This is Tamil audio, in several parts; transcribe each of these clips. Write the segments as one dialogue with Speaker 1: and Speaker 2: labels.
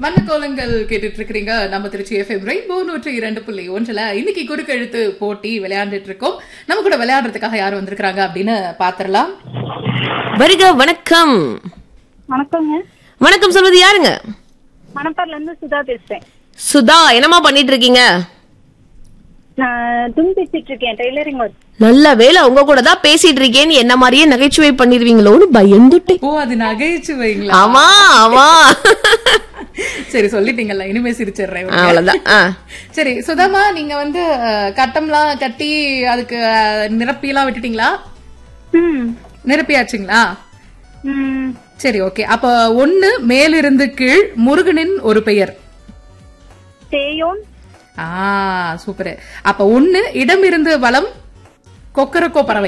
Speaker 1: வண்ணக்கோலங்கள் கேட்டுட்டு இருக்கிறீங்க நம்ம திருச்சி எஃப்எம் ரெயின்போ நூற்றி இரண்டு புள்ளி ஒன்றுல இன்னைக்கு குறுக்கெழுத்து போட்டி விளையாண்டுட்டு இருக்கோம் நம்ம கூட விளையாடுறதுக்காக யார் வந்திருக்காங்க அப்படின்னு பாத்திரலாம்
Speaker 2: வருக வணக்கம்
Speaker 3: வணக்கங்க
Speaker 2: வணக்கம் சொல்வது யாருங்க
Speaker 3: மணப்பாறைல இருந்து சுதா பேசுறேன்
Speaker 2: சுதா என்னமா பண்ணிட்டு இருக்கீங்க
Speaker 3: நான் துணி தைச்சிட்டு இருக்கேன் டெய்லரிங் ஒர்க்
Speaker 2: நல்ல வேலை உங்க கூட தான் பேசிட்டு இருக்கேன்னு என்ன மாதிரியே நகைச்சுவை பண்ணிருவீங்களோன்னு பயந்துட்டேன்
Speaker 1: ஓ அது நகைச்சுவைங்களா
Speaker 2: ஆமா ஆமா
Speaker 1: சரி சொல்லிட்டீங்கல்ல இனிமே சிரிச்சிடுறேன்
Speaker 2: அவ்வளவுதான் ஆ.
Speaker 1: சரி சுதாமா நீங்க வந்து அஹ், கட்டம்லாம் கட்டி அதுக்கு அஹ், நிரப்பிலாம் விட்டுட்டீங்களா
Speaker 3: ம்
Speaker 1: நிரப்பியாச்சுங்களா
Speaker 3: ம்
Speaker 1: சரி ஓகே அப்ப ஒண்ணு மேலிருந்து கீழ் முருகனின் ஒரு பெயர்
Speaker 3: தேயோன்
Speaker 1: ஆ சூப்பர் அப்ப ஒண்ணு இடமிருந்து வலம் கொக்கரக்கோ பறவை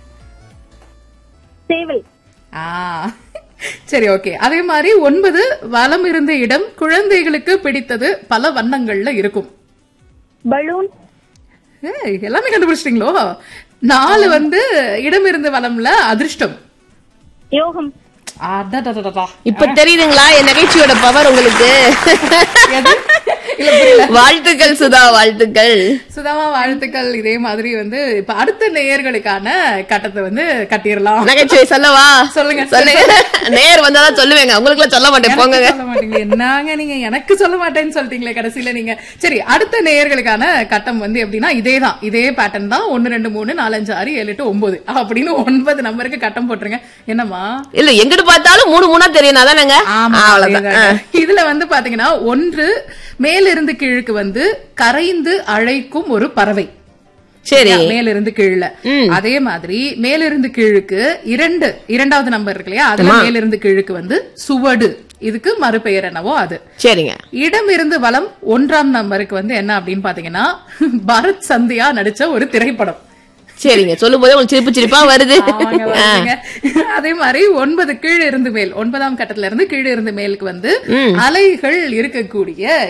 Speaker 3: சேவல்
Speaker 1: ஆ சரி ஓகே அதே மாதிரி ஒன்பது வலம் இருந்த இடம் குழந்தைகளுக்கு பிடித்தது பல வண்ணங்கள்ல இருக்கும்
Speaker 3: பலூன்
Speaker 1: ஏய், எல்லாமே கண்டுபிடிச்சிட்டீங்களோ நாலு வந்து இடமிருந்து வலம்ல அதிர்ஷ்டம்
Speaker 3: யோகம்
Speaker 1: அடடடடடா.
Speaker 2: இப்ப தெரியுதுங்களா என் நகைச்சுவையோட பவர் உங்களுக்கு
Speaker 1: எது? இல்ல புரியல
Speaker 2: வாழ்த்துக்கள் சுதா வாழ்த்துக்கள்
Speaker 1: சுதாமா வாழ்த்துக்கள் இதே மாதிரி வந்து இப்ப அடுத்த நேயர்களுக்கான கட்டத்தை வந்து கட்டிடலாம்
Speaker 2: நகைச்சுவை சொல்லவா
Speaker 1: சொல்லுங்க.
Speaker 2: சொல்லுங்க நேர் வந்தாதான் சொல்லுவேங்க உங்களுக்கு எல்லாம் சொல்ல மாட்டேன் போங்க
Speaker 1: சொல்ல மாட்டீங்க என்னங்க நீங்க எனக்கு சொல்ல மாட்டேன்னு சொல்லிட்டீங்களே கடைசியில நீங்க சரி அடுத்த நேயர்களுக்கான கட்டம் வந்து எப்படின்னா இதேதான் இதே பேட்டர்ன் தான் ஒன்னு ரெண்டு மூணு நாலஞ்சு ஆறு ஏழு எட்டு ஒன்பது அப்படின்னு ஒன்பது நம்பருக்கு கட்டம் போட்டுருங்க என்னம்மா
Speaker 2: இல்ல எங்கிட்டு பார்த்தாலும் மூணு மூணா தெரியும் அதானங்க
Speaker 1: ஆமா
Speaker 2: அவ்வளவுதான்
Speaker 1: அதேதாங்க. இதுல வந்து பாத்தீங்கன்னா ஒன்று மேலிருந்து கீழுக்கு வந்து கரைந்து அழைக்கும் ஒரு பறவை
Speaker 2: சரி
Speaker 1: மேலிருந்து கீழ அதே மாதிரி மேலிருந்து கீழுக்கு இரண்டு இரண்டாவது நம்பர் இருக்கு இல்லையா அதுல மேலிருந்து கீழுக்கு வந்து சுவடு இதுக்கு மறுபெயர் என்னவோ அது
Speaker 2: சரிங்க
Speaker 1: இடம் இருந்து வலம் ஒன்றாம் நம்பருக்கு வந்து என்ன அப்படின்னு பாத்தீங்கன்னா பரத் சந்தியா நடிச்ச ஒரு திரைப்படம்
Speaker 2: சரிங்க சொல்லும் போதே உங்களுக்கு சிரிப்பு சிரிப்பா வருது
Speaker 1: ஆமாங்க, வருதுங்க. அதே மாதிரி ஒன்பது கீழ் இருந்து மேல் ஒன்பதாம் கட்டத்துல இருந்து கீழ் இருந்து மேலுக்கு வந்து அலைகள் இருக்கக்கூடிய